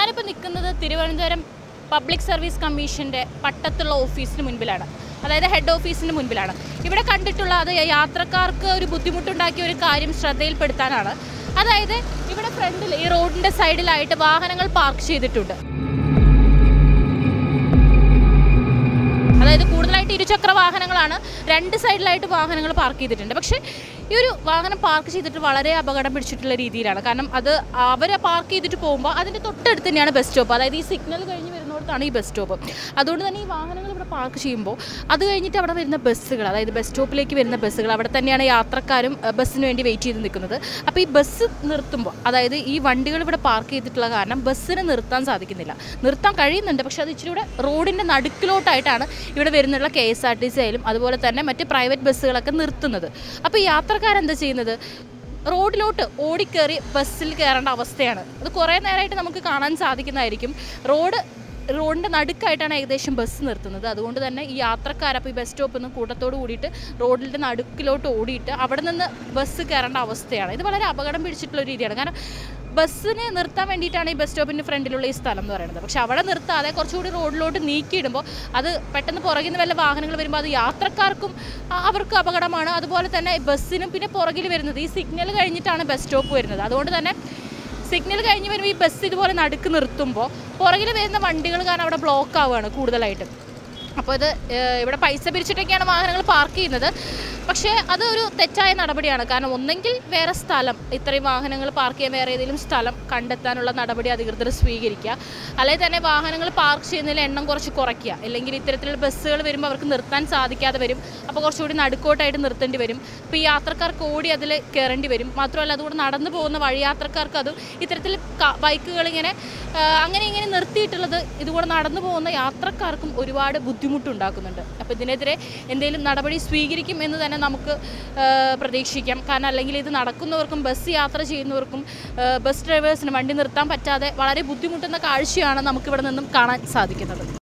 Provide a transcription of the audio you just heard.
ഞാനിപ്പോൾ നിൽക്കുന്നത് Thiruvananthapuram public service കമ്മീഷൻ്റെ പട്ടത്തുള്ള ഓഫീസിന് മുൻപിലാണ് അതായത് ഹെഡ് ഓഫീസിന് മുൻപിലാണ് ഇവിടെ കണ്ടിട്ടുള്ള അത് യാത്രക്കാർക്ക് ഒരു ബുദ്ധിമുട്ടുണ്ടാക്കിയ ഒരു കാര്യം ശ്രദ്ധയിൽപ്പെടുത്താനാണ് അതായത് ഇവിടെ ഫ്രണ്ടിൽ ഈ റോഡിൻ്റെ സൈഡിലായിട്ട് വാഹനങ്ങൾ പാർക്ക് ചെയ്തിട്ടുണ്ട് അതായത് കൂടുതലായിട്ട് ഇരുചക്ര വാഹനങ്ങളാണ് രണ്ട് സൈഡിലായിട്ട് വാഹനങ്ങൾ പാർക്ക് ചെയ്തിട്ടുണ്ട് പക്ഷേ ഈ ഒരു വാഹനം പാർക്ക് ചെയ്തിട്ട് വളരെ അപകടം പിടിച്ചിട്ടുള്ള രീതിയിലാണ് കാരണം അത് അവരെ പാർക്ക് ചെയ്തിട്ട് പോകുമ്പോൾ അതിൻ്റെ തൊട്ടടുത്ത് തന്നെയാണ് ബസ് സ്റ്റോപ്പ് അതായത് ഈ സിഗ്നൽ കഴിഞ്ഞ് വരുന്നിടത്താണ് ഈ ബസ് സ്റ്റോപ്പ് അതുകൊണ്ട് തന്നെ ഈ വാഹനങ്ങൾ ഇവിടെ പാർക്ക് ചെയ്യുമ്പോൾ അത് കഴിഞ്ഞിട്ട് അവിടെ വരുന്ന ബസ്സുകൾ അതായത് ബസ് സ്റ്റോപ്പിലേക്ക് വരുന്ന ബസ്സുകൾ അവിടെ തന്നെയാണ് യാത്രക്കാരും അഹ്, ബസ്സിന് വേണ്ടി വെയിറ്റ് ചെയ്ത് നിൽക്കുന്നത് അപ്പോൾ ഈ ബസ് നിർത്തുമ്പോൾ അതായത് ഈ വണ്ടികൾ ഇവിടെ പാർക്ക് ചെയ്തിട്ടുള്ള കാരണം ബസ്സിന് നിർത്താൻ സാധിക്കുന്നില്ല നിർത്താൻ കഴിയുന്നുണ്ട് പക്ഷേ അത് ഇച്ചിരി കൂടെ റോഡിൻ്റെ നടുക്കിലോട്ടായിട്ടാണ് ഇവിടെ വരുന്നുള്ള K S R T C ആയാലും അതുപോലെ തന്നെ മറ്റ് പ്രൈവറ്റ് ബസ്സുകളൊക്കെ നിർത്തുന്നത് അപ്പോൾ ഈ യാത്രക്കാരെന്താ ചെയ്യുന്നത് റോഡിലോട്ട് ഓടിക്കേറി ബസ്സിൽ കയറേണ്ട അവസ്ഥയാണ് അത് കുറേ നേരമായിട്ട് നമുക്ക് കാണാൻ സാധിക്കുന്നതായിരിക്കും റോഡ് റോഡിൻ്റെ നടുക്കായിട്ടാണ് ഏകദേശം ബസ് നിർത്തുന്നത് അതുകൊണ്ട് തന്നെ ഈ യാത്രക്കാരപ്പോൾ ഈ ബസ് സ്റ്റോപ്പിൽ നിന്ന് കൂട്ടത്തോട് കൂടിയിട്ട് റോഡിൻ്റെ നടുക്കിലോട്ട് ഓടിയിട്ട് അവിടെ നിന്ന് ബസ് കയറേണ്ട അവസ്ഥയാണ് ഇത് വളരെ അപകടം പിടിച്ചിട്ടുള്ള ഒരു രീതിയാണ് കാരണം ബസ്സിനെ നിർത്താൻ വേണ്ടിയിട്ടാണ് ഈ ബസ് സ്റ്റോപ്പിൻ്റെ ഫ്രണ്ടിലുള്ള ഈ സ്ഥലം എന്ന് പറയുന്നത് പക്ഷെ അവിടെ നിർത്താതെ കുറച്ചുകൂടി റോഡിലോട്ട് നീക്കിയിടുമ്പോൾ അത് പെട്ടെന്ന് പുറകിൽ നിന്ന് വല്ല വാഹനങ്ങൾ വരുമ്പോൾ അത് യാത്രക്കാർക്കും ആ, അവർക്കും അപകടമാണ് അതുപോലെ തന്നെ ബസ്സിനും പിന്നെ പുറകിൽ വരുന്നത് ഈ സിഗ്നൽ കഴിഞ്ഞിട്ടാണ് ബസ് സ്റ്റോപ്പ് വരുന്നത് അതുകൊണ്ട് തന്നെ സിഗ്നൽ കഴിഞ്ഞ് വരുമ്പോൾ ഈ ബസ് ഇതുപോലെ നടുക്ക് നിർത്തുമ്പോൾ പുറകിൽ വരുന്ന വണ്ടികൾ കാരണം അവിടെ ബ്ലോക്ക് ആവുകയാണ് കൂടുതലായിട്ടും അപ്പോൾ ഇത് ഏഹ്, ഇവിടെ പൈസ പിരിച്ചിട്ടൊക്കെയാണ് വാഹനങ്ങൾ പാർക്ക് ചെയ്യുന്നത് പക്ഷേ അതൊരു തെറ്റായ നടപടിയാണ് കാരണം ഒന്നെങ്കിൽ വേറെ സ്ഥലം ഇത്രയും വാഹനങ്ങൾ പാർക്ക് ചെയ്യാൻ വേറെ ഏതെങ്കിലും സ്ഥലം കണ്ടെത്താനുള്ള നടപടി അധികൃതർ സ്വീകരിക്കുക അല്ലെങ്കിൽ തന്നെ വാഹനങ്ങൾ പാർക്ക് ചെയ്യുന്നതിൽ എണ്ണം കുറച്ച് കുറയ്ക്കുക അല്ലെങ്കിൽ ഇത്തരത്തിലുള്ള ബസ്സുകൾ വരുമ്പോൾ അവർക്ക് നിർത്താൻ സാധിക്കാതെ വരും അപ്പോൾ കുറച്ചുകൂടി നടുക്കോട്ടായിട്ട് നിർത്തേണ്ടി വരും ഇപ്പോൾ ഈ യാത്രക്കാർക്ക് ഓടി അതിൽ കയറേണ്ടി വരും മാത്രമല്ല അതുകൂടെ നടന്നു പോകുന്ന വഴിയാത്രക്കാർക്ക് അത് ഇത്തരത്തിൽ ബൈക്കുകൾ ഇങ്ങനെ ആ, അങ്ങനെ ഇങ്ങനെ നിർത്തിയിട്ടുള്ളത് ഇതുകൂടെ നടന്നു പോകുന്ന യാത്രക്കാർക്കും ഒരുപാട് ബുദ്ധിമുട്ടുണ്ടാക്കുന്നുണ്ട് അപ്പോൾ ഇതിനെതിരെ എന്തെങ്കിലും നടപടി സ്വീകരിക്കും എന്ന് തന്നെ നമുക്ക് ആ, പ്രതീക്ഷിക്കാം കാരണം അല്ലെങ്കിൽ ഇത് നടക്കുന്നവർക്കും ബസ് യാത്ര ചെയ്യുന്നവർക്കും ആ, ബസ് ഡ്രൈവേഴ്സിന് വണ്ടി നിർത്താൻ പറ്റാതെ വളരെ ബുദ്ധിമുട്ടുന്ന കാഴ്ചയാണ് നമുക്കിവിടെ നിന്നും കാണാൻ സാധിക്കുന്നത്